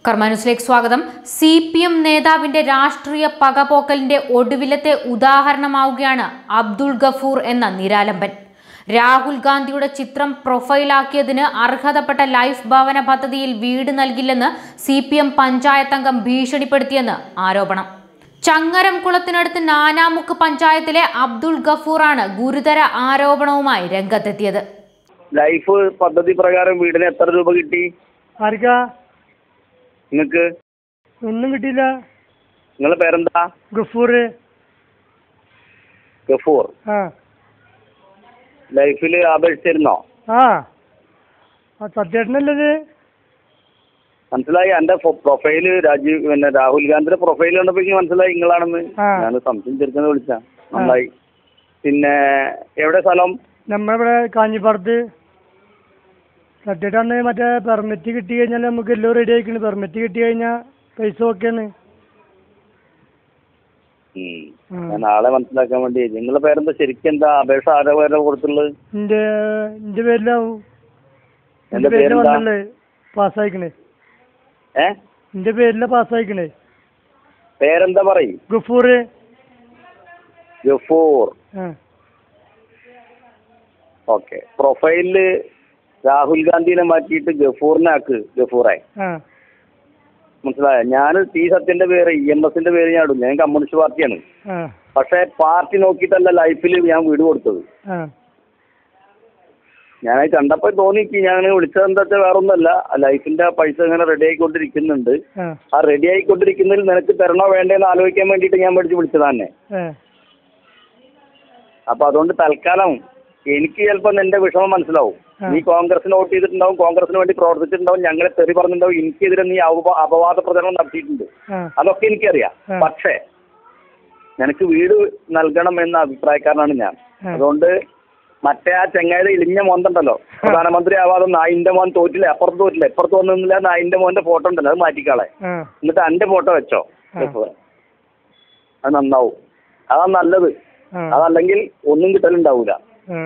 കർമാനുസിലേക്ക് സ്വാഗതം C P M നേതാവിന്റെ രാഷ്ട്രീയ പകപോക്കലിന്റെ ഒടുവിലത്തെ ഉദാഹരണമാവുകയാണ് അബ്ദുൾ ഗഫൂർ എന്ന നിരാലംബൻ രാഹുൽ ഗാന്ധിയുടെ ചിത്രം പ്രൊഫൈലാക്കിയതിന് അർഹതപ്പെട്ട ലൈഫ് ഭവന പദ്ധതിയിൽ വീട് നൽകില്ലെന്ന് സി പി എം പഞ്ചായത്ത് അംഗം ഭീഷണിപ്പെടുത്തിയെന്ന് ആരോപണം ചങ്ങരം കുളത്തിനടുത്ത് നാനാമുക്ക് പഞ്ചായത്തിലെ അബ്ദുൾ ഗഫൂറാണ് ഗുരുതര ആരോപണവുമായി രംഗത്തെത്തിയത് ലൈഫ് പദ്ധതി പ്രകാരം വീടിന് എത്ര രൂപ കിട്ടി ആർക്കാ നിങ്ങൾക്ക് ഒന്നും കിട്ടിയില്ല നിങ്ങളെ പേരെന്താ ഗഫൂർ ഗഫൂർ ആ ലൈഫിൽ അപേക്ഷിച്ചിരുന്നോ ആ ആ സത്യേട്ടനല്ലത് മനസ്സിലായി എന്റെ പ്രൊഫൈല് രാജീവ് പിന്നെ രാഹുൽ ഗാന്ധിയുടെ പ്രൊഫൈൽ കണ്ടപ്പോ എനിക്ക് മനസ്സിലായി നിങ്ങളാണെന്ന് ആ. ഞാൻ സംശയം ചെറുക്കുന്ന വിളിച്ച നന്നായി പിന്നെ എവിടെ സ്ഥലം നമ്മളിവിടെ കാഞ്ഞിപ്പാടത്ത് സത്യേട്ടന്ന് മറ്റേ പെർമിറ്റ് കിട്ടി കഴിഞ്ഞാൽ നമുക്ക് എല്ലാം റെഡി ആയിക്കണ് പെർമിറ്റ് കിട്ടി കഴിഞ്ഞാൽ പൈസ ഓക്കെയാണ് ഉം. ആ. ഞാൻ ആളെ മനസ്സിലാക്കാൻ വേണ്ടി നിങ്ങളെ പേരെന്താ ശരിക്കും എന്താ അപേക്ഷ ആരുടെ പേരാ കൊടുത്തുള്ളത് എൻ്റെ എൻ്റെ പേരിലാവും എൻ്റെ എൻ്റെ പേരിൽ പേരെന്താ? വന്നല്ലേ പാസ്സായിക്കണേ ഏ എൻ്റെ പേരിലാണ് പാസ്സായിക്കണേ പേരെന്താ പറയും ഗഫൂർ ഗഫൂർ ആ ഓക്കെ പ്രൊഫൈലില് രാഹുൽ ഗാന്ധിനെ മാറ്റിയിട്ട് ഗഫൂറിനെ ആക്ക് ഗഫൂറെ ആ മനസ്സിലായോ ഞാൻ ടി സത്യന്റെ പേര് ഇ എം എസിന്റെ പേര് ഞാൻ ഇടും ഞാൻ കമ്മ്യൂണിസ്റ്റ് പാർട്ടിയാണ് ആ പക്ഷെ പാർട്ടി നോക്കിയിട്ടല്ല ലൈഫിൽ ഞാൻ വീട് കൊടുത്തത് ആ ഞാൻ കണ്ടപ്പോൾ തോന്നി എനിക്ക് ഞാൻ വിളിച്ചത് എന്താ വെച്ചാൽ വേറെ ഒന്നല്ല ലൈഫിന്റെ പൈസ ഇങ്ങനെ റെഡി ആയിക്കൊണ്ടിരിക്കുന്നുണ്ട് ആ ആ റെഡി ആയിക്കൊണ്ടിരിക്കുന്നതിൽ നിനക്ക് തരണോ വേണ്ടേന്ന് ആലോചിക്കാൻ വേണ്ടിയിട്ട് ഞാൻ മേടിച്ച് വിളിച്ചതാ തന്നെ ആ അപ്പൊ അതുകൊണ്ട് തൽക്കാലം എനിക്ക് ചിലപ്പോൾ നിന്റെ വിഷമം മനസ്സിലാവും ആ. നീ കോൺഗ്രസിന് വോട്ട് ചെയ്തിട്ടുണ്ടാവും കോൺഗ്രസിന് വേണ്ടി പ്രവർത്തിച്ചിട്ടുണ്ടാവും ഞങ്ങളെ തെറി പറഞ്ഞിട്ടുണ്ടാവും എനിക്കെതിരെ നീ അപവാ- അപവാദ പ്രചരണം നടത്തിയിട്ടുണ്ട് ആ അതൊക്കെ എനിക്കറിയാം ആ. പക്ഷേ നിനക്ക് വീട് നൽകണം എന്ന അഭിപ്രായക്കാരനാണ് ഞാൻ ആ. അതുകൊണ്ട് മറ്റേ ആ ചെങ്ങായുടെ ഇളിഞ്ഞ മോന്തണ്ടല്ലോ പ്രധാനമന്ത്രി ആവാതെ നായിന്റെ മോൻ തോറ്റില്ല അപ്പുറത്ത് തോറ്റില്ല ഇപ്പുറത്ത് വന്നില്ല നായിന്റെ മോന്റെ ഫോട്ടോ ഉണ്ടല്ലോ അത് മാറ്റിക്കാളെ ആ എന്നിട്ട് എന്റെ ഫോട്ടോ വെച്ചോ ആ. അത് നന്നാവും അതാ നല്ലത് ആ അതല്ലെങ്കിൽ ഒന്നും കിട്ടലുണ്ടാവൂല ആ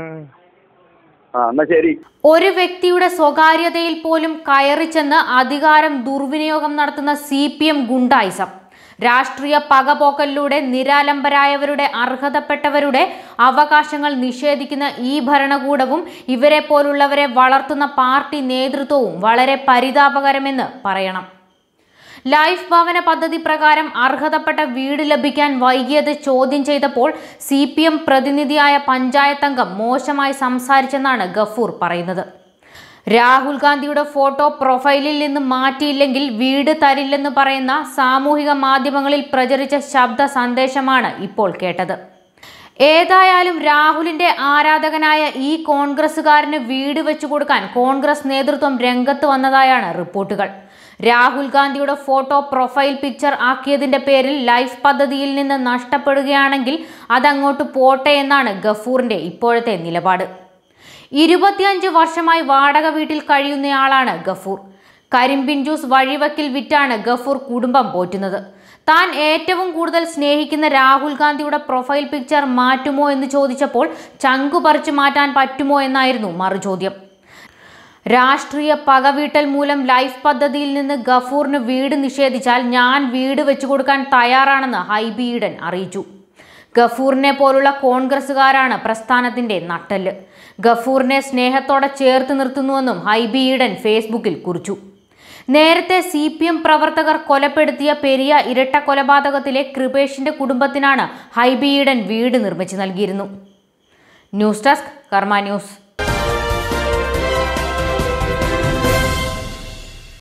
ആ എന്നാ ശരി ഒരു വ്യക്തിയുടെ സ്വകാര്യതയിൽ പോലും കയറിച്ചെന്ന് അധികാരം ദുർവിനിയോഗം നടത്തുന്ന സി പി എം ഗുണ്ടായിസം രാഷ്ട്രീയ പകപോക്കലിലൂടെ നിരാലംബരായവരുടെ അർഹതപ്പെട്ടവരുടെ അവകാശങ്ങൾ നിഷേധിക്കുന്ന ഈ ഭരണകൂടവും ഇവരെ പോലുള്ളവരെ വളർത്തുന്ന പാർട്ടി നേതൃത്വവും വളരെ പരിതാപകരമെന്ന് പറയണം ലൈഫ് ഭവന പദ്ധതി പ്രകാരം അർഹതപ്പെട്ട വീട് ലഭിക്കാൻ വൈകിയത് ചോദ്യം ചെയ്തപ്പോൾ സി പി എം പ്രതിനിധിയായ പഞ്ചായത്ത് അംഗം മോശമായി സംസാരിച്ചെന്നാണ് ഗഫൂർ പറയുന്നത് രാഹുൽ ഗാന്ധിയുടെ ഫോട്ടോ പ്രൊഫൈലിൽ നിന്ന് മാറ്റിയില്ലെങ്കിൽ വീട് തരില്ലെന്ന് പറയുന്ന സാമൂഹിക മാധ്യമങ്ങളിൽ പ്രചരിച്ച ശബ്ദ സന്ദേശമാണ് ഇപ്പോൾ കേട്ടത് ഏതായാലും രാഹുലിന്റെ ആരാധകനായ ഈ കോൺഗ്രസുകാരന് വീട് വെച്ചു കൊടുക്കാൻ കോൺഗ്രസ് നേതൃത്വം രംഗത്ത് വന്നതായാണ് റിപ്പോർട്ടുകൾ രാഹുൽ ഗാന്ധിയുടെ ഫോട്ടോ പ്രൊഫൈൽ പിക്ചർ ആക്കിയതിന്റെ പേരിൽ ലൈഫ് പദ്ധതിയിൽ നിന്ന് നഷ്ടപ്പെടുകയാണെങ്കിൽ അതങ്ങോട്ട് പോട്ടെ എന്നാണ് ഗഫൂറിന്റെ ഇപ്പോഴത്തെ നിലപാട് ഇരുപത്തിയഞ്ച് വർഷമായി വാടക വീട്ടിൽ കഴിയുന്നയാളാണ് ഗഫൂർ കരിമ്പിൻ ജ്യൂസ് വഴിവക്കിൽ വിറ്റാണ് ഗഫൂർ കുടുംബം പോറ്റുന്നത് താൻ ഏറ്റവും കൂടുതൽ സ്നേഹിക്കുന്ന രാഹുൽ ഗാന്ധിയുടെ പ്രൊഫൈൽ പിക്ചർ മാറ്റുമോ എന്ന് ചോദിച്ചപ്പോൾ ചങ്കു പറിച്ചു മാറ്റാൻ പറ്റുമോ എന്നായിരുന്നു മറുചോദ്യം രാഷ്ട്രീയ പകവീട്ടൽ മൂലം ലൈഫ് പദ്ധതിയിൽ നിന്ന് ഗഫൂറിന് വീട് നിഷേധിച്ചാൽ ഞാൻ വീട് വെച്ചു കൊടുക്കാൻ തയ്യാറാണെന്ന് ഹൈബി ഈഡൻ അറിയിച്ചു ഗഫൂറിനെ പോലുള്ള കോൺഗ്രസുകാരാണ് പ്രസ്ഥാനത്തിന്റെ നട്ടെല്ല് ഗഫൂറിനെ സ്നേഹത്തോടെ ചേർത്ത് നിർത്തുന്നുവെന്നും ഹൈബി ഈഡൻ ഫേസ്ബുക്കിൽ കുറിച്ചു നേരത്തെ സി പി എം പ്രവർത്തകർ കൊലപ്പെടുത്തിയ പെരിയ ഇരട്ട കൊലപാതകത്തിലെ കൃപേഷിന്റെ കുടുംബത്തിനാണ് ഹൈബി ഈഡൻ വീട് നിർമ്മിച്ചു നൽകിയിരുന്നു ന്യൂസ് ഡെസ്ക് കർമ്മ ന്യൂസ്